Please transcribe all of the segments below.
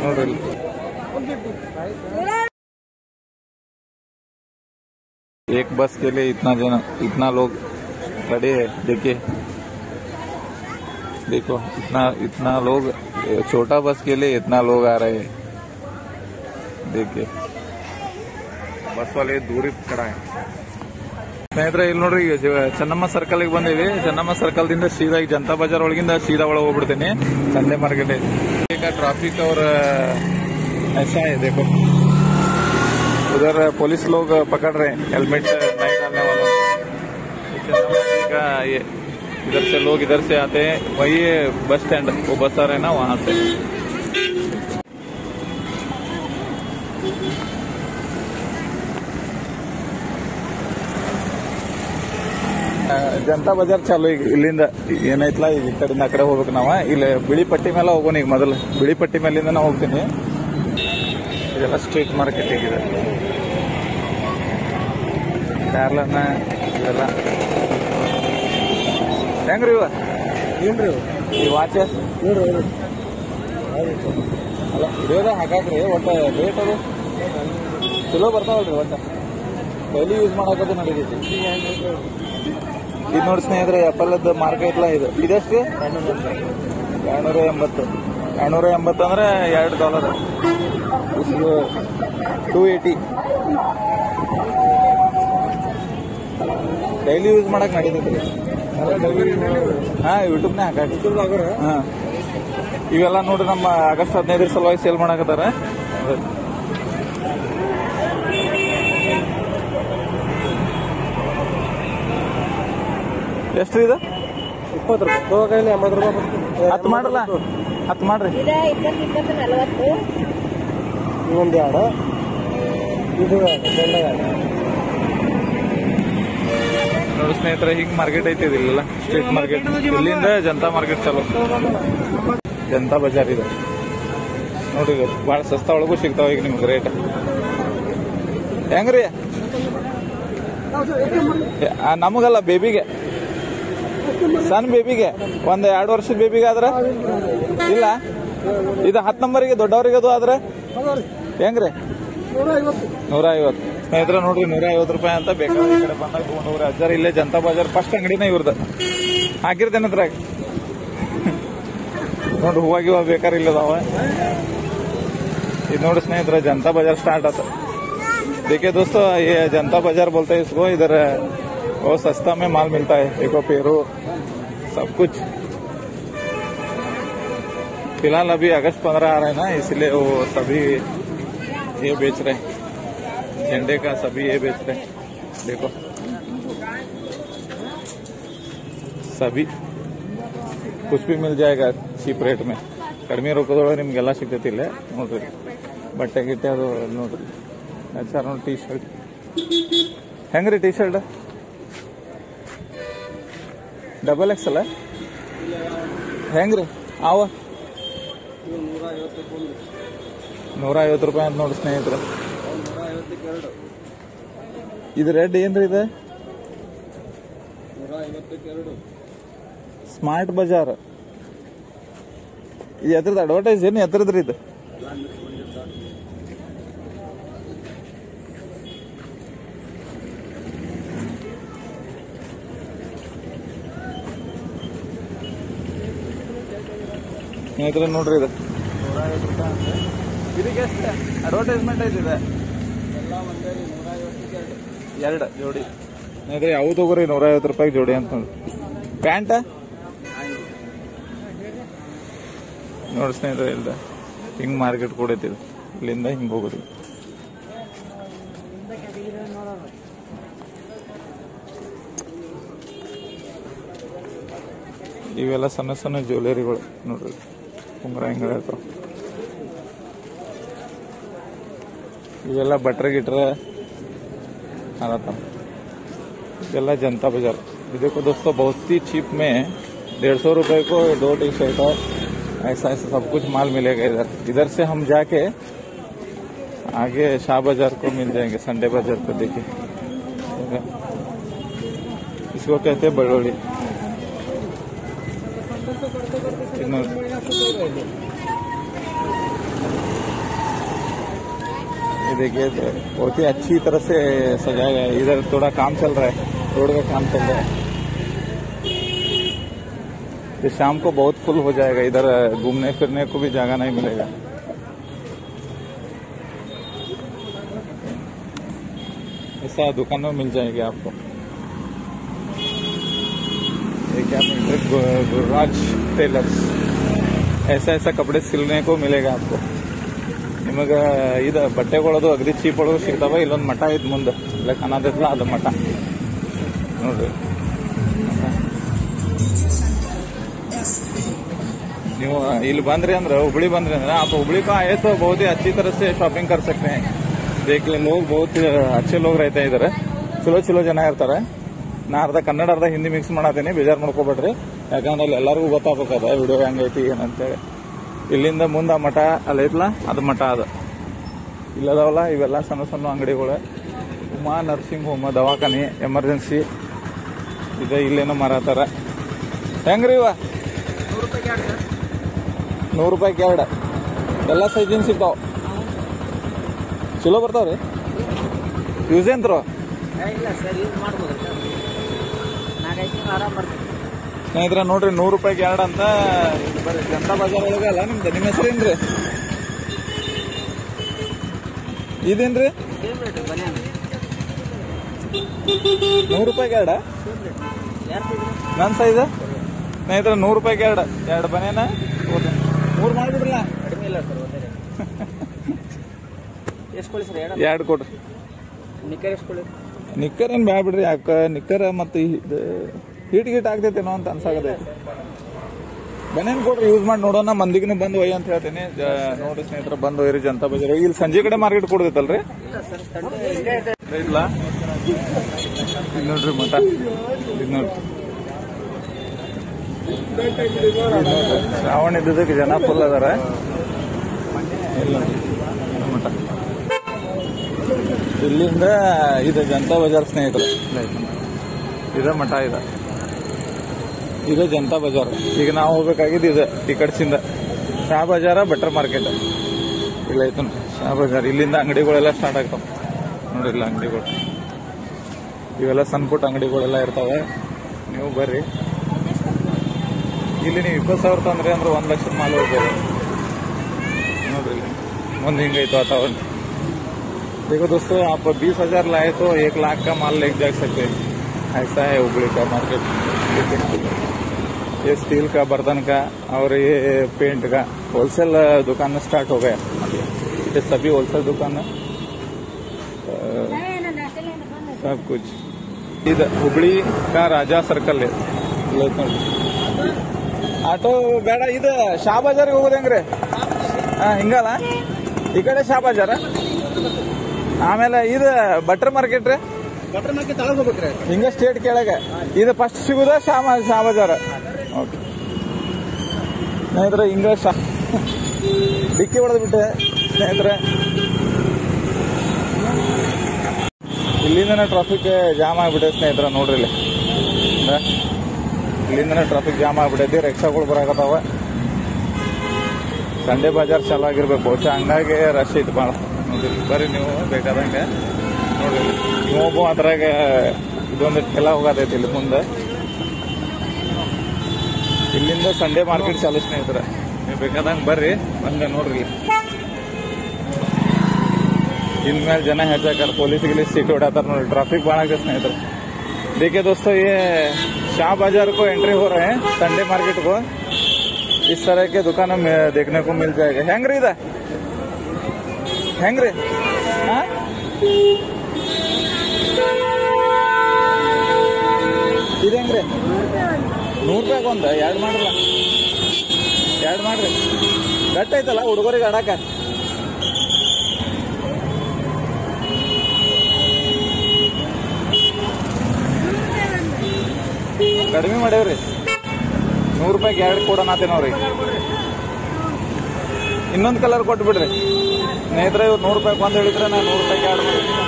ನೋಡ್ರಿ ಇಲ್ಲಿ. एक बस के लिए इतना जन इतना लोग खड़े हैं देखिए देखो इतना इतना लोग छोटा बस के लिए इतना लोग आ रहे हैं देखिए ಬಸ್ ವಾಲೆ ದೂರಿ ಕಡ ಸ್ನೇಹಿತರೆ ಇಲ್ಲಿ ನೋಡ್ರಿ ಈಗ ಜ- ಚೆನ್ನಮ್ಮ ಸರ್ಕಲ್ ಬಂದಿವಿ ಚೆನ್ನಮ್ಮ ಸರ್ಕಲ್ ದಿಂದ ಸೀದಾ ಈಗ ಜನತಾ ಬಜಾರ್ ಒಳಗಿಂದ ಸೀದಾ ಒಳಗೆ ಹೋಗ್ಬಿಡ್ತೀನಿ ಸಂಡೆ ಮಾರ್ಕೆಟ್ ಈಗ ಟ್ರಾಫಿಕ್ और ऐसा है देखो उधर पुलिस लोग पकड़ रहे हैं हेलमेट नहीं डालने वालों को चंद्रबाबू का ये इधर से लोग इधर से आते हैं वही बस स्टैंड वो बस आ रहे हैं ना वहां से ಆ, ಜನತಾ ಬಜಾರ್ ಚಾಲು ಈಗ ಇಲ್ಲಿಂದ ಏನೈತ್ಲ ಈಗ ಈ ಕಡೆಯಿಂದ ಆ ಕಡೆ ಹೋಗ್ಬೇಕು ನಾವ ಇಲ್ಲಿ ಬಿಳಿ ಪಟ್ಟಿ ಮೇಲೆ ಹೋಗೋಣ ಈಗ ಮೊದಲು ಬಿಳಿ ಪಟ್ಟಿ ಮೇಲಿಂದ ನಾ ಹೋಗ್ತೀನಿ ಇದೆಲ್ಲ ಸ್ಟ್ರೀಟ್ ಮಾರ್ಕೆಟ್ ಇದೆ ಪ್ಯಾರ್ಲನ್ನ ಇವೆಲ್ಲ ಹೆಂಗ್ರಿ ಇವ ಏನ್ರಿ ಈ ವಾಚ್ ನೋಡ್ರಿ ಅಲ್ಲ ಇದೇದ ಹಾಕಾಕ್ರಿ ಒಟ್ಟ ರೇಟ್ ಅದು ಚಲೋ ಬರ್ತಾವಲ್ರಿ ಒಟ್ಟ ಡೈಲಿ ಯೂಸ್ ಮಾಡಾಕದು ನಡೀತೈತಿ ಇದು ನೋಡಿ ಸ್ನೇಹಿತರೆ ಆಪಲ್ದ ಮಾರ್ಕೆಟ್ ಇದು ಇದೆಷ್ಟು ಎರಡ್ನೂರ ಎಂಬತ್ತು ಎರಡ್ನೂರ ಎಂಬತ್ತು ಅಂದ್ರೆ ಎರಡು dollar two eighty daily use ಮಾಡಕ್ ನಡೀತೈತಿ ಹಾ ಯೂಟ್ಯೂಬ್ನೇ ಹಾಕಾಕಿ ಹಾ ಇವೆಲ್ಲ ನೋಡ್ರಿ ನಮ್ಮ ಆಗಸ್ಟ್ ಹದಿನೈದರ ಸಲುವಾಗಿ ಸೇಲ್ ಮಾಡಕತ್ತಾರ ಎಷ್ಟ್ರಿ ಇದು ಇಪ್ಪತ್ತು ರೂಪಾಯಿ ಹೋಗೈಲಿ ಎಂಬತ್ತು ರೂಪಾಯಿ ಬರ್ತದೆ. ಹತ್ತು ಮಾಡ್ರಲ್ಲ ಹತ್ತು ಮಾಡ್ರಿ ಇದ ಇಪ್ಪತ್ತು ಇಪ್ಪತ್ತು ನಲವತ್ತು ಇವೊಂದು ಎರಡು ಇದು ಎರಡು ಬೆಲ್ಲ ಎರಡು ನೋಡಿ ಸ್ನೇಹಿತರೆ ಹಿಂಗ್ ಮಾರ್ಕೆಟ್ ಐತಿ ಇಲ್ಲೆಲ್ಲ ಸ್ಟ್ರೀಟ್ ಮಾರ್ಕೆಟ್ ಇಲ್ಲಿಂದ ಜನತಾ ಮಾರ್ಕೆಟ್ ಚಾಲು ಜನತಾ ಬಜಾರ್ ಇದೆ ನೋಡಿ ಇದು ಭಾಳ ಸಸ್ತಾ ಒಳಗೂ ಸಿಗ್ತಾವ ಈಗ ನಿಮ್ಗೆ ರೇಟ್ ಹೆಂಗ್ರಿ ಆ, ನಮಗಲ್ಲ ಬೇಬಿಗೆ ಸಣ್ಣ ಬೇಬಿಗೆ ಒಂದ್ ಎರಡು ವರ್ಷದ ಬೇಬಿಗೆ ಆದ್ರೆ ಇಲ್ಲ ಇದು ಹತ್ತು ನಂಬರಿಗೆ ದೊಡ್ಡವರಿಗೆ ಅದು ಆದ್ರೆ ಹೆಂಗ್ರಿ ನೂರ ಐವತ್ತು ಸ್ನೇಹಿತರೆ ನೋಡ್ರಿ ನೂರ ಐವತ್ತು ರೂಪಾಯಿ ಅಂತ ಬೇಕಾದ್ರೆ ಈ ಕಡೆ ಬಂದಾಗ ತಗೊಂಡವ್ರೆ ಅಜ್ಜಾರ ಇಲ್ಲೇ ಜನತಾ ಬಜಾರ್ ಫಸ್ಟ್ ಅಂಗಡಿನೇ ಇವ್ರದ್ದು ಹಾಕಿರ್ತೇನೆ ಅದ್ರಾಗ ನೋಡ್ರಿ ಹೂವ ಗಿವ ಬೇಕಾರೆ ಇಲ್ಲದಾವ ಇದು ನೋಡಿ ಸ್ನೇಹಿತರೆ ಜನತಾ ಬಜಾರ್ ಸ್ಟಾರ್ಟ್ ಆತ देखिए दोस्तों ये जनता बाजार बोलते हैं इसको इधर बहुत सस्ता में माल मिलता है देखो पेरू सब कुछ फिलहाल अभी अगस्त पंद्रह आ रहे हैं ना इसलिए वो सभी ये बेच रहे हैं झंडे का सभी ये बेच रहे हैं देखो सभी कुछ भी मिल जाएगा ಚೀಪ್ ರೇಟ್ में ಕಡಿಮೆ ರೊಕ್ಕದೊಳಗೆ ನಿಮ್ಗೆಲ್ಲ ಸಿಗ್ತೈತಿ ಇಲ್ಲೇ ನೋಡ್ರಿ ಬಟ್ಟೆ ಗಿಟ್ಟೆ ಅದು ನೋಡ್ರಿ ಸರ್ ನೋಡಿ ಟೀ ಶರ್ಟ್ ಹೆಂಗ್ರಿ ಟೀ ಶರ್ಟ್ ಡಬಲ್ ಎಕ್ಸ್ ಅಲ್ಲ ಹೆಂಗ್ರಿ ಅವ ನೂರ ಐವತ್ತು ರೂಪಾಯಿ ಅಂತ ನೋಡಿ ಸ್ನೇಹಿತರೆ ಇದು ರೆಡ್ ಏನ್ರಿ ಇದೆ ಸ್ಮಾರ್ಟ್ ಬಜಾರ್ ಇದು ಎದ್ರದ್ದು ಅಡ್ವರ್ಟೈಸ್ ಏನು ಎದ್ರದ್ರಿ ಇದು ಸ್ನೇಹಿತರೆ ನೋಡ್ರಿ ಇದು ಇದಕ್ಕೆ ಎಷ್ಟು ಅಡ್ವರ್ಟೈಸ್ಮೆಂಟ್ ಐತಿದೆ ಎರಡು ಜೋಡಿ ಸ್ನೇಹಿತರೆ ಯಾವ ತಗೋರಿ ನೂರ ಐವತ್ತು ರೂಪಾಯಿ ಜೋಡಿ ಅಂತ ನೋಡಿ ಪ್ಯಾಂಟ್ ನೋಡಿ ಸ್ನೇಹಿತರೆ ಇಲ್ದ ಹಿಂಗ್ ಮಾರ್ಕೆಟ್ ಕೂಡ ಐತಿ ಇದು. ಇಲ್ಲಿಂದ ಹಿಂಗ್ ಹೋಗೋದು ಇವೆಲ್ಲ ಸಣ್ಣ ಸಣ್ಣ ಜ್ಯುವೆಲರಿಗಳು ನೋಡ್ರಿ ಉಂಗ್ರ ಹಿಂಗ ಇರ್ತಾವ ಇವೆಲ್ಲ ಬಟ್ರೆ ಗಿಟ್ರೆ हालत इला जनता बाजार ये देखो दोस्तों बहुत ही चीप में डेढ़ सौ रुपए को दो टी शर्ट और ऐसा ऐसा सब कुछ माल मिलेगा इधर इधर से हम जाके आगे शाह बाजार को मिल जाएंगे संडे बाजार को देखिए ठीक है? इसको कहते हैं बड़ोली इन्हों- ये देखिए तो बहुत ही अच्छी तरह से सजाया गया है इधर थोड़ा काम चल रहा है रोड का काम चल रहा है ये शाम को बहुत फुल हो जाएगा इधर घूमने फिरने को भी जगह नहीं मिलेगा ऐसा दुकान में मिल जाएगी आपको ये क्या मिल रहा है गु- गुरुराज टेलर्स ऐसा ऐसा कपड़े सिलने को मिलेगा आपको ನಿಮಗೆ ಇದು ಬಟ್ಟೆಗಳದು ಅಗದಿ ಚೀಪ್ ಒಳಗೆ ಸಿಗ್ತಾವ ಇಲ್ಲೊಂದು ಮಠ ಐತ್ ಮುಂದೆ ಇಲ್ಲ ಕಾಣದಿಲ್ಲ ಅದು ಮಠ ನೋಡ್ರಿ ನೀವು ಇಲ್ಲಿ ಬಂದ್ರಿ ಅಂದ್ರೆ ಹುಬ್ಳಿ ಬಂದ್ರಿ ಅಂದ್ರೆ आप हुबली का आए तो बहुत ही अच्छी तरह से शॉपिंग कर सकते हैं देख ले लोग बहुत अच्छे लोग रहते हैं इधर ಚಲೋ ಚಲೋ ಜನ ಇರ್ತಾರೆ ನಾ ಅರ್ಧ ಕನ್ನಡ ಅರ್ಧ ಹಿಂದಿ ಮಿಕ್ಸ್ ಮಾಡತ್ತೀನಿ ಬೇಜಾರು ಮಾಡ್ಕೋಬೇಡ್ರಿ ಯಾಕಂದ್ರೆ ಅಲ್ಲಿ ಎಲ್ಲರಿಗೂ ಗೊತ್ತಾಗ್ಬೇಕದ ವಿಡಿಯೋ ಹೆಂಗೈತಿ ಏನಂತೇಳಿ ಇಲ್ಲಿಂದ ಮುಂದೆ ಮಠ ಅಲ್ಲಿ ಐತ್ಲ ಅದು ಮಠ ಅದು ಇಲ್ಲದಾವಲ್ಲ ಇವೆಲ್ಲ ಸಣ್ಣ ಸಣ್ಣ ಅಂಗಡಿಗಳು ಉಮಾ ನರ್ಸಿಂಗ್ ಹೋಮ್ ದವಾಖಾನೆ ಎಮರ್ಜೆನ್ಸಿ ಇದೆ ಇಲ್ಲೇನೋ ಮಾರಾತಾರ ಹೆಂಗ್ರಿ ಇವ ನೂರು ರೂಪಾಯಿಗೆ ಎರಡು ಎಲ್ಲ ಸೈಜಿನ ಸಿಗ್ತಾವ ಚಲೋ ಬರ್ತಾವ್ರಿ ಯೂಸ್ ಏನ್ತ್ರು ಇಲ್ಲ ಸರ್ ಯೂಸ್ ಮಾಡ್ಬೋದು ನಾಲ್ಕೈದು ತಿಂಗಳು ಆರಾಮ್ ಬರ್ತದೆ ಸ್ನೇಹಿತರೆ ನೋಡ್ರಿ ನೂರು ರೂಪಾಯಿಗೆ ಎರಡು ಅಂತ ಬರೀ ಜನತಾ ಬಜಾರ್ ಒಳಗೆ ಅಲ್ಲ ನಿಮ್ದು ನಿಮ್ಮ ಹೆಸರೇನ್ರಿ ಇದೇನ್ರಿ ಸೇಮ್ ರೇಟ್ ಬನ್ಯಾನ ನೂರು ರೂಪಾಯಿಗೆ ಎರಡ ಯಾರು ಸಿಗ್ರಿ ನನ್ನ ಸೈಜ್ ಸ್ನೇಹಿತರೆ ನೂರು ರೂಪಾಯಿಗೆ ಎರಡು ಎರಡು ಬನೇನ ಮೂರು ಮಾಡಿಬಿಡ್ರಲ್ಲ ಕಡಿಮೆ ಇಲ್ಲ ಸರ್ ಒಂದೇ ಎಷ್ಟು ಕೊಡಿ ಸರ್ ಎರಡು ಎರಡು ಕೊಡ್ರಿ ನಿಕ್ಕರ್ ಎಷ್ಟು ಕೊಡಿ ನಿಕ್ಕರ್ ಏನ್ ಬ್ಯಾಡ ಬಿಡ್ರಿ ಯಾಕ ನಿಕ್ಕರ್ ಮತ್ತೆ ಇದು ಹೀಟ್ ಗೀಟ್ ಆಗ್ತೈತೇನೋ ಅಂತ ಅನ್ಸಾಗತೈತಿ ಬನೇನ್ ಕೊಡ್ರಿ ಯೂಸ್ ಮಾಡಿ ನೋಡೋಣ ಮಂದಿಗೂ ಬಂದು ಒಯ್ಯ ಅಂತ ಹೇಳ್ತೀನಿ ಜ- ನೋಡ್ರಿ ಸ್ನೇಹಿತರೆ ಬಂದು ಒಯ್ರಿ ಜನತಾ ಬಜಾರ್ ಇಲ್ಲಿ ಸಂಜೆ ಕಡೆ ಮಾರ್ಕೆಟ್ ಕೊಡ್ತೈತಲ್ರಿ ಇಲ್ಲ ಸರ್ ಸಂಡೆ ಇಲ್ಲೇ ಇದೆ ಇಲ್ಲ ಇಲ್ಲಿ ನೋಡ್ರಿ ಮಠ ಇದು ನೋಡ್ರಿ ಇದ್ ನೋಡ್ರಿ. ಶ್ರಾವಣ ಇದ್ದದಕ್ಕೆ ಜನ ಫುಲ್ ಅದಾರ ಇಲ್ಲ ನೋಡ್ರಿ, ಇದು ಮಠ ಇಲ್ಲಿಂದ ಇದು ಜನತಾ ಬಜಾರ್ ಸ್ನೇಹಿತರು ಇದ ಮಠ ಇದೆ ಇದು ಜನತಾ ಬಜಾರ್ ಈಗ ನಾವು ಹೋಗ್ಬೇಕಾಗಿದ್ದು ಇದು ಈ ಕಡ್ಸಿಂದ ಶಾ ಬಜಾರ ಬಟರ್ ಮಾರ್ಕೆಟ್ ಇಲ್ಲ ಐತನ್ ಶಾ ಬಜಾರ್ ಇಲ್ಲಿಂದ ಅಂಗಡಿಗಳೆಲ್ಲ ಸ್ಟಾರ್ಟ್ ಆಗ್ತಾವ ನೋಡಿ ಇಲ್ಲ ಅಂಗಡಿಗಳು ಇವೆಲ್ಲ ಸಣ್ಣ ಪುಟ್ಟ ಅಂಗಡಿಗಳೆಲ್ಲ ಇರ್ತಾವೆ ನೀವು ಬರ್ರಿ ಇಲ್ಲಿ ನೀವು ಇಪ್ಪತ್ತು ಸಾವಿರ ತಂದ್ರಿ ಅಂದ್ರೆ ಒಂದ್ ಲಕ್ಷದ ಮಾಲ್ ಹೋಗ್ಬೋದು ನೋಡ್ರಿ ಇಲ್ಲಿ ಮುಂದೆ ಹಿಂಗೈತೆ ವಾತಾವರಣ देखो दोस्तों आप बीस हजार लाए तो एक लाख का माल लेके जा सकते हैं ऐसा है हुबली का मार्केट ये स्टील का बर्तन का और ये पेंट का होलसेल दुकान स्टार्ट हो गया ये सभी होलसेल दुकान है अ, सब कुछ ಇದು ಹುಬ್ಳಿ ಕಾ ರಾಜಾ ಸರ್ಕಲ್ ಇಲ್ಲಿ ಐತ್ ನೋಡ್ರಿ ಆಟೋ ಬೇಡ ಇದು ಶಾ ಬಜಾರ್ಗೆ ಹೋಗೋದು ಹೆಂಗ್ರಿ ಹಾ ಹಿಂಗಲ್ಲ ಈ ಕಡೆ ಶಾ ಬಜಾರ ಆಮೇಲೆ ಇದು ಬಟ್ರ್ ಮಾರ್ಕೆಟ್ ರೀ ಬಟರ್ ಮಾರ್ಕೆಟ್ ತಳಗ್ ಹೋಗ್ಬೇಕ್ರಿ ಹಿಂಗ ಸ್ಟೇಟ್ ಕೆಳಗೆ ಇದು ಫಸ್ಟ್ ಸಿಗುದ ಶಾ ಶಾ ಬಜಾರ ಓಕೆ ಸ್ನೇಹಿತರೆ ಹಿಂಗ ಶಾ ಡಿಕ್ಕಿ ಹೊಡೆದ್ಬಿಟ್ಟೆ ಸ್ನೇಹಿತರೆ ಇಲ್ಲಿಂದನೇ ಟ್ರಾಫಿಕ್ ಜಾಮ್ ಆಗ್ಬಿಟ್ಟೆ ಸ್ನೇಹಿತರೆ ನೋಡ್ರಿ ಇಲ್ಲಿ ಹಾ? ಇಲ್ಲಿಂದನೇ ಟ್ರಾಫಿಕ್ ಜಾಮ್ ಆಗ್ಬಿಟ್ಟೈತಿ ರಿಕ್ಷಾಗಳು ಬರಾಕತ್ತಾವ ಸಂಡೇ ಬಜಾರ್ ಚಾಲು ಆಗಿರ್ಬೇಕು ಬಹುಶಃ ಹಂಗಾಗಿ ರಶ್ ಐತಿ ಭಾಳ ನೋಡ್ರಿ ಬರ್ರಿ ನೀವು ಬೇಕಾದಂಗೆ ನೋಡ್ರಿ ನೀವು ಒಬ್ಬ ಅದ್ರಾಗ ಇದೊಂದು ಕೆಲ ಹೋಗತೈತಿ ಇಲ್ಲಿ ಮುಂದೆ ಇಲ್ಲಿಂದ ಸಂಡೇ ಮಾರ್ಕೆಟ್ ಚಾಲು ಸ್ನೇಹಿತರೆ ನೀವು ಬೇಕಾದಂಗೆ ಬರ್ರಿ ಬಂದೆ ನೋಡ್ರಿ ಇಲ್ಲಿ. ಇನ್ಮೇಲೆ ಜನ ಹೆಚ್ಚಾಕಾರ ಪೊಲೀಸ್ ಗಿಲೀಸ್ ಸೀಟ್ ಹೊಡಾತಾರ ನೋಡಿ ಟ್ರಾಫिक ಭಾಳ ಆಗಿದೆ ಸ್ನೇಹಿತರೆ देखिए दोस्तों ये शाह बाजार को एंट्री हो रहे हैं संडे मार्केट को इस तरह के दुकानों में देखने को मिल जाएगा ಹೆಂಗ್ರಿ ಇದ ಹೆಂಗ್ರಿ ಹಾ? ಇದು ಹೆಂಗ್ರಿ ನೂರು ರೂಪಾಯಿಗೆ ಒಂದು ಎರಡು ಮಾಡ್ರಲ್ಲ ಎರಡು ಮಾಡ್ರಿ ಗಟ್ಟ ಐತಲ್ಲ ಹುಡುಗರಿಗೆ ಆಡಾಕ ಕಡಿಮೆ ಮಾಡೇವ್ರಿ ನೂರು ರೂಪಾಯಿಗೆ ಎರಡು ಕೊಡೋಣತ್ತೇನವ್ರಿ ಇನ್ನೊಂದು ಕಲರ್ ಕೊಟ್ಟು ಬಿಡ್ರಿ ಸ್ನೇಹಿತರೆ ಇವ್ರು ನೂರು ರೂಪಾಯಿಗೆ ಒಂದು ಹೇಳಿದ್ರೆ ನಾನು ನೂರು ರೂಪಾಯಿಗೆ ಎರಡು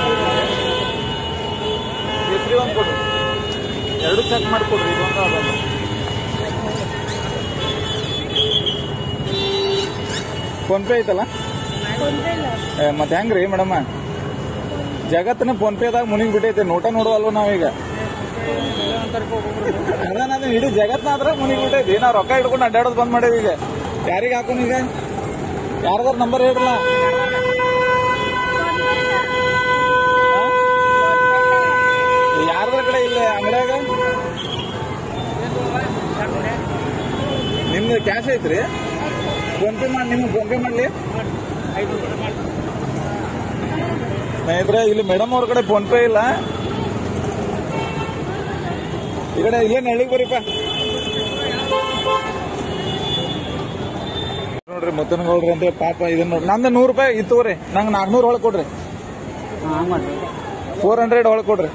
ಕೇಸರಿ ಒಂದು ಕೊಡ್ರಿ ಎರಡು ಚೆಕ್ ಮಾಡಿಕೊಡ್ರಿ ಇದೊಂದು ಅದೊಂದು ಫೋನ್ ಪೇ ಐತಲ್ಲ ಏ, ಮತ್ತೆ ಹೆಂಗ್ರಿ ಮೇಡಮ್ಮ ಜಗತ್ತಿನ ಫೋನ್ ಪೇದಾಗ ಮುನಿಗ್ ಬಿಟ್ಟೈತೆ ನೋಟ ನೋಡುವಲ್ವ ನಾವೀಗ ಅದ ನಾನು ಇಡೀ ಜಗತ್ನಾದ್ರ ಮುನಿಗ್ ಬಿಟ್ಟೈತಿ ನಾವ್ ರೊಕ್ಕ ಹಿಡ್ಕೊಂಡು ಅಡ್ಡಾಡೋದು ಬಂದ್ ಮಾಡೇವಿ ಈಗ ಯಾರಿಗೆ ಹಾಕೋಣ ಈಗ ಯಾರ್ದಾರ ನಂಬರ್ ಹೇಳ್ರಲ್ಲ ಯಾರ್ದಾರ ಕಡೆ ಇಲ್ಲ ಅಂಗಡ್ಯಾಗ ನಿಮ್ದು ಕ್ಯಾಶ್ ಐತ್ರಿ ಫೋನ್ ಪೇ ಮಾಡಿ ನಿಮ್ಗೆ ಫೋನ್ ಪೇ ಮಾಡ್ಲಿ ಸ್ನೇಹಿತರೆ ಇಲ್ಲಿ ಮೇಡಮ್ ಅವ್ರ ಕಡೆ ಫೋನ್ ಪೇ ಇಲ್ಲ ಈ ಕಡೆ ಇಲ್ಲೇ ನಳ್ಳಿಗೆ ಬರೀಪ ನೋಡ್ರಿ ಮುತ್ತನಗೌಡ್ರಿ ಅಂತ ಪಾಪ ಇದನ್ನ ನೋಡ್ರಿ ನಂದು ನೂರು ರೂಪಾಯಿ ಇತ್ತು ತಗೋರಿ ನಂಗೆ ನಾಲ್ಕುನೂರು ಒಳಗೆ ಕೊಡ್ರಿ ಹಂಗೆ ಮಾಡ್ರಿ ಫೋರ್ ಹಂಡ್ರೆಡ್ ಒಳಗೆ ಕೊಡ್ರಿ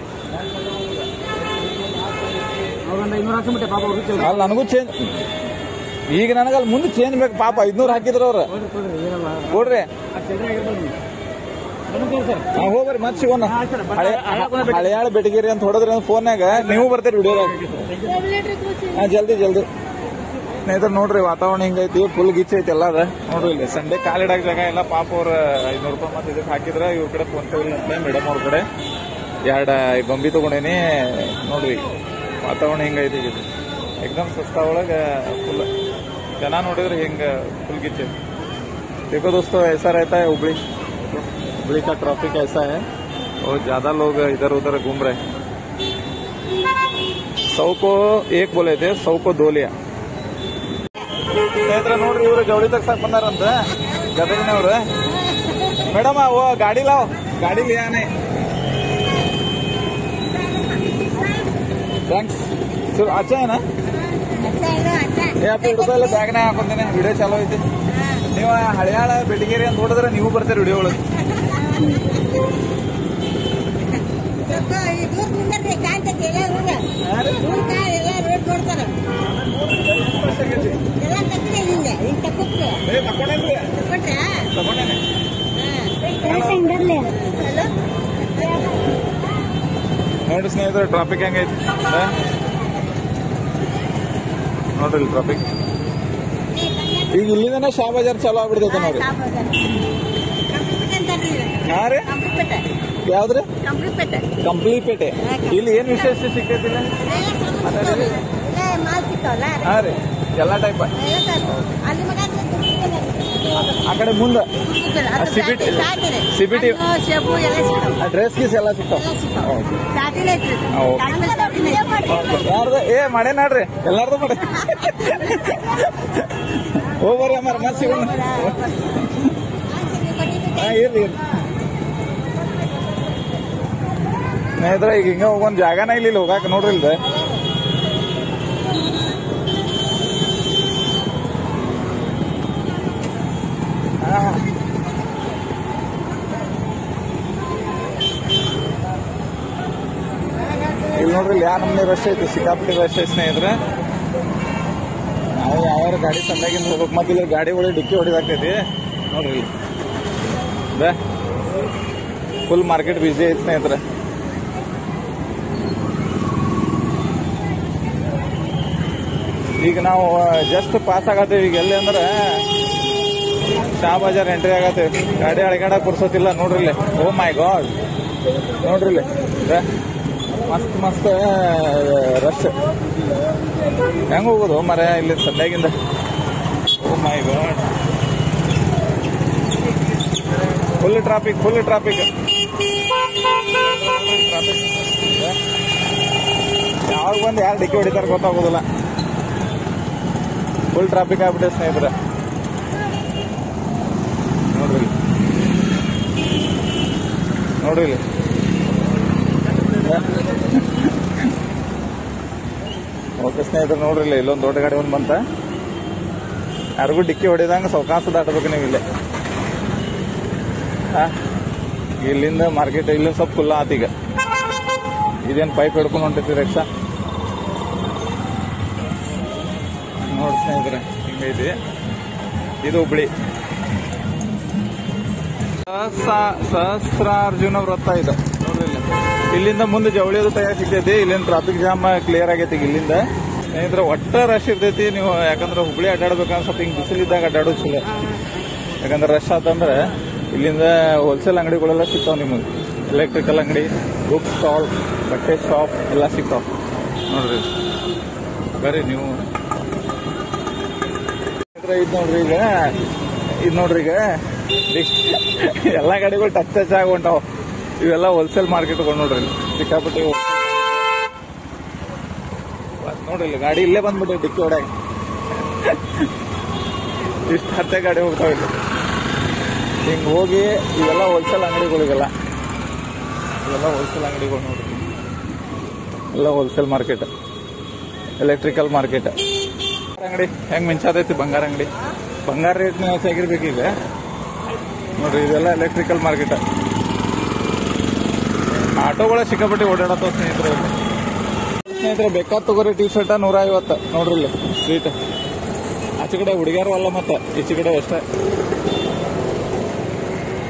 ಅವ್ರೊಂದು ಐನೂರು ಹಾಕಿ ಬಿಟ್ಟೆ ಪಾಪ ಅವ್ರಿಗೆ ಚಿಲ್ಲರೆ. ಅಲ್ಲಿ ನನಗೂ ಚೇಂಜ್ ಈಗ ನನಗೆ ಅಲ್ಲಿ ಮುಂದೆ ಚೇಂಜ್ ಬೇಕು ಪಾಪ ಐದ್ನೂರು ಹಾಕಿದ್ರು ಅವ್ರು ಕೊಡ್ರಿ ಕೊಡ್ರಿ ಏನಲ್ಲ ಕೊಡ್ರಿ ಆ ಚಿಲ್ಲರೆ ಆಗಿರ್ಬೋದು ನೀವು. ನಮಸ್ಕಾರ ಸರ್ ಹಾ, ಹೋಗ್ಬರ್ರಿ ಮತ್ತೆ ಸಿಗೋಣ ಹಾ, ಸರ್, ಬಟ್ ಹಳೆ ಹಳೆ ಕೊನೆ ಹಳೆಯಾಳ ಬೆಟಗಿರಿ ಅಂತ ಹೊಡೆದ್ರಿ ಫೋನ್ಯಾಗ ನೀವು ಬರ್ತೀರಿ ವಿಡಿಯೋದಾಗ ಹಾ ಜಲ್ದಿ ಜಲ್ದಿ ಸ್ನೇಹಿತರೆ ನೋಡ್ರಿ ವಾತಾವರಣ ಹಿಂಗೈತಿ ಫುಲ್ ಗಿಚ್ ಐತಿ ಎಲ್ಲ ಅದ ನೋಡ್ರಿ ಇಲ್ಲಿ ಸಂಡೆ ಕಾಲಿಡಾಕ ಜಾಗ ಎಲ್ಲ ಪಾಪ ಅವ್ರ ಐನೂರು ರೂಪಾಯಿ ಮತ್ತೆ ಇದಕ್ಕೆ ಹಾಕಿದ್ರ ಇವ್ರ ಕಡೆ ಫೋನ್ ಪೇ ಇಲ್ಲ ಅಂತ ಮೇಡಮ್ ಅವ್ರ ಕಡೆ ಎರಡು ಗೊಂಬಿ ತಗೊಂಡೇನಿ ನೋಡ್ರಿ ವಾತಾವರಣ ಹಿಂಗೈತಿ ಇದು ಎಕ್ದಮ್ ಸಸ್ತಾ ಒಳಗ ಫುಲ್ ಜನ ನೋಡಿದ್ರೆ ಹಿಂಗ ಫುಲ್ ಗಿಚ್ ಐತಿ देखो दोस्तों ऐसा रहता है हुबली हुबली का ट्रैफिक ऐसा है और ज्यादा लोग इधर उधर घूम रहे हैं सौ को एक बोले थे सौ को दो लिया ಸ್ನೇಹಿತರೆ ನೋಡ್ರಿ ಇವ್ರು ಜವಳಿ ತಗ್ಸಕ್ ಬಂದಾರಂತ ಗದಗಿನವ್ರು ಮೇಡಮ್ ಓ ಗಾಡಿ ಲಾವ್ ಗಾಡಿ ಲಿಯಾನೆ ಥ್ಯಾಂಕ್ಸ್ ಅಚ್ಚಾ ಏನಾ ಏ ಹತ್ತು ರೂಪಾಯಿ ಬ್ಯಾಗ್ನಾಗ ಹಾಕೊಂತೀನಿ ವಿಡಿಯೋ ಚಾಲೋ ಐತಿ ನೀವು ಹಳೆಯಾಳ ಬೆಟಗೇರಿ ಅಂತ ನೋಡಿದ್ರೆ ನೀವು ಬರ್ತೀರಿ ವಿಡಿಯೋ ಒಳಗೆ ಏ, ತಕೊಂಡೇನ್ರಿ? ತಕೊಂಡೇನೆ. ನೋಡ್ರಿ ಸ್ನೇಹಿತರೆ ಟ್ರಾಫಿಕ್ ಹೆಂಗೈತಿ ಹಾ? ನೋಡ್ರಿ ಟ್ರಾಫಿಕ್ ಈಗ ಇಲ್ಲಿಂದನೇ ಶಾ ಬಜಾರ್ ಚಾಲೋ ಆಗ್ಬಿಡ್ತೈತೆ ನೋಡ್ರಿ ಹಾ ರೀ ಯಾವ್ದ್ರಿ ಕಂಪ್ಲೀಪೇಟೆ ಇಲ್ಲಿ ಏನ್ ವಿಶೇಷ ಸಿಗ್ತೈತಿಲ್ಲ ಮಾಲ್ ಸಿಗ್ತಾವಲ್ಲ ಹಾ ರೀ ಎಲ್ಲಾ ಟೈಪ್ ಅಲ್ಲಿ ಮಗ ಆ ಕಡೆ ಮುಂದೆ ಸಿಬಿಟಿ ಸಿಬಿಟಿ ಶೇಬು ಎಲ್ಲ ಸಿಗ್ತಾವ ಡ್ರೆಸ್ ಗೀಸ್ ಎಲ್ಲ ಸಿಗ್ತಾವ ಎಲ್ಲ ಸಿಗ್ತಾವ ಸಾಟಿನೇ ಐತ್ರಿ ಇದು. ಹಾ, ಓಕೆ. ಕಾಶ್ಮೀರ ಸಾಟಿನೇ ಐತ್ರಿ. ಯಾರ್ದ ಏ ಮಾಡೇ ನಾಡ್ರಿ ಎಲ್ಲಾರ್ದು ಮಾಡಿ ಹೋಗ್ಬರ್ರಿ ಅಮ್ಮಾರ ಮತ್ತೆ ಸಿಗೋಣ ಹಾ ಇರ್ಲಿ ಇರ್ಲಿ ಸ್ನೇಹಿತರೆ ಈಗ ಹಿಂಗ ಹೋಗೊಂದ್ ಜಾಗನ ಇಲ್ಲ ಇಲ್ಲಿ ಹೋಗಾಕ ನೋಡ್ರಿ ಇಲ್ದ ಹಾ. ಇಲ್ಲಿ ನೋಡ್ರಿ ಇಲ್ಲಿ ಯಾವ ನಮ್ನೆ ರಶ್ ಐತಿ ಸಿಕ್ಕಾಪಟ್ಟಿ ರಶ್ ಐತಿ ಸ್ನೇಹಿತರೆ ನಾವು ಯಾವ ಗಾಡಿ ತಂದಾಗಿಂದ ಹೋಗ್ಬೇಕು ಮತ್ತೆ ಇಲ್ಲಿ ಗಾಡಿಗಳು ಡಿಕ್ಕಿ ಹೊಡಿದಾಕೈತಿ ನೋಡ್ರಿ ಇಲ್ಲಿ ಬೇ ಫುಲ್ ಮಾರ್ಕೆಟ್ ಬಿಸಿ ಐತಿ ಸ್ನೇಹಿತರೆ ಈಗ ನಾವು ಜಸ್ಟ್ ಪಾಸ್ ಆಗತ್ತೇವೆ ಈಗ ಎಲ್ಲಿ ಅಂದ್ರೆ ಶಾ ಬಜಾರ್ ಎಂಟ್ರಿ ಆಗತ್ತೇವೆ ಗಾಡಿ ಅಳಗಾಡಕ್ ಪುರ್ಸೋತಿಲ್ಲ ನೋಡ್ರಿ ಇಲ್ಲಿ ಓ ಮೈ ಗಾಡ್ ನೋಡ್ರಿ ಇಲ್ಲಿ ಬೇ. ಮಸ್ತ್ ಮಸ್ತ್ ರಶ್ ಹೆಂಗ ಹೋಗೋದು ಮರ ಇಲ್ಲಿ ಸದ್ಯಾಗಿಂದ oh my God full traffic full traffic ಯಾವಾಗ ಬಂದು ಯಾರು ಡಿಕ್ಕಿ ಹೊಡಿತಾರೆ ಗೊತ್ತಾಗೋದಿಲ್ಲ ಫುಲ್ ಟ್ರಾಫಿಕ್ ಆಗ್ಬಿಟ್ಟೆ ಸ್ನೇಹಿತರೆ ನೋಡ್ರಿ ಇಲ್ಲಿ. ನೋಡ್ರಿ ಇಲ್ಲಿ ಓಕೆ ಸ್ನೇಹಿತರೆ ನೋಡ್ರಿ ಇಲ್ಲಿ ಇಲ್ಲೊಂದು ದೊಡ್ಡ ಗಾಡಿ ಒಂದು ಬಂತ ಯಾರಿಗೂ ಡಿಕ್ಕಿ ಹೊಡಿದಂಗ ಸೌಕಾಸ ದಾಟಬೇಕು ನೀವು ಇಲ್ಲೇ ಆ, ಇಲ್ಲಿಂದ ಮಾರ್ಕೆಟ್ ಇಲ್ಲಿಂದ ಸ್ವಲ್ಪ ಫುಲ್ ಆತೀಗ ಇದೇನು ಪೈಪ್ ಹಿಡ್ಕೊಂಡು ಹೊಂಟೈತಿ ರಿಕ್ಷಾ ನೋಡಿ ಸ್ನೇಹಿತರೆ ಹಿಂಗೈತಿ ಇದು ಹುಬ್ಳಿ ಸಹಸ್ರ- ಸಹಸ್ರಾರ್ಜುನ ವೃತ್ತ ಇದು ನೋಡ್ರಿ ಇಲ್ಲಿ ಇಲ್ಲಿಂದ ಮುಂದೆ ಜವಳಿಯೋದು ತಯಾರು ಸಿಗ್ತೈತಿ ಇಲ್ಲಿಂದ ಟ್ರಾಫಿಕ್ ಜಾಮ್ ಕ್ಲಿಯರ್ ಆಗೈತಿ ಈಗ ಇಲ್ಲಿಂದ ಸ್ನೇಹಿತರೆ ಒಟ್ಟ ರಶ್ ಇರ್ತೈತಿ ನೀವು ಯಾಕಂದ್ರೆ ಹುಬ್ಳಿ ಅಡ್ಡಾಡ್ಬೇಕಂದ್ರೆ ಸ್ವಲ್ಪ ಹಿಂಗೆ ಬಿಸಿಲಿದ್ದಾಗ ಅಡ್ಡಾಡೋದು ಚಲೋ ಯಾಕಂದ್ರೆ ರಶ್ ಆತಂದ್ರೆ ಇಲ್ಲಿಂದ ಹೋಲ್ಸೇಲ್ ಅಂಗಡಿಗಳೆಲ್ಲ ಸಿಗ್ತಾವ ನಿಮಗೆ ಎಲೆಕ್ಟ್ರಿಕಲ್ ಅಂಗಡಿ ಬುಕ್ ಸ್ಟಾಲ್ ಬಟ್ಟೆ ಶಾಪ್ ಎಲ್ಲ ಸಿಗ್ತಾವ ನೋಡ್ರಿ ಬರ್ರಿ ನೀವು ಇದು ನೋಡ್ರಿ ಈಗ ಇದು ನೋಡ್ರಿ ಈಗ ಎಲ್ಲ ಗಾಡಿಗಳು ಟಚ್ ಟಚ್ ಆಗಿ ಹೊಂಟಾವ ಇವೆಲ್ಲ ಹೋಲ್ಸೇಲ್ ಮಾರ್ಕೆಟ್ಗಳು ನೋಡ್ರಿ ಇಲ್ಲಿ. ಸಿಕ್ಕಾಪಟ್ಟೆ wholesale. ಮತ್ತ್ ನೋಡ್ರಿ ಇಲ್ಲಿ ಗಾಡಿ ಇಲ್ಲೇ ಬಂದ್ಬಿಟ್ಟೆ ಡಿಕ್ಕಿ ಹೊಡ್ಯಾಗ ಇಷ್ಟು ಹತ್ತೆ ಗಾಡಿ ಹೋಗ್ತಾವ ಇಲ್ಲಿ ಹಿಂಗ್ ಹೋಗಿ ಇವೆಲ್ಲ ಹೋಲ್ಸೇಲ್ ಅಂಗಡಿಗಳಿಗೆಲ್ಲ ಇವೆಲ್ಲ ಹೋಲ್ಸೇಲ್ ಅಂಗಡಿಗಳು ನೋಡ್ರಿ ಎಲ್ಲ ಹೋಲ್ಸೇಲ್ ಮಾರ್ಕೆಟ್ ಎಲೆಕ್ಟ್ರಿಕಲ್ ಮಾರ್ಕೆಟ್ ಅಂಗಡಿ ಹೆಂಗ್ ಮಿಂಚಾದೈತಿ ಬಂಗಾರ ಅಂಗಡಿ ಬಂಗಾರ ರೇಟ್ ಹೆಚ್ಚಾಗಿರ್ಬೇಕು ಈಗ ನೋಡ್ರಿ ಇದೆಲ್ಲ ಎಲೆಕ್ಟ್ರಿಕಲ್ ಮಾರ್ಕೆಟ್ ಆಟೋಗಳ ಸಿಕ್ಕಾಪಟ್ಟೆ ಓಡಾಡತ್ತವ ಸ್ನೇಹಿತರೆ ಇಲ್ಲಿ. ಸ್ನೇಹಿತರೆ ಬೇಕಾದ್ ತಗೋರಿ ಟಿ ಶರ್ಟ್ ನೂರ ಐವತ್ತು ನೋಡ್ರಿ ಇಲ್ಲಿ ಸೀಟ್ ಆಚೆ ಕಡೆ ಹುಡುಗಿಯರು ಅಲ್ಲ ಮತ್ತೆ ಈಚೆ ಕಡೆ ಅಷ್ಟೇ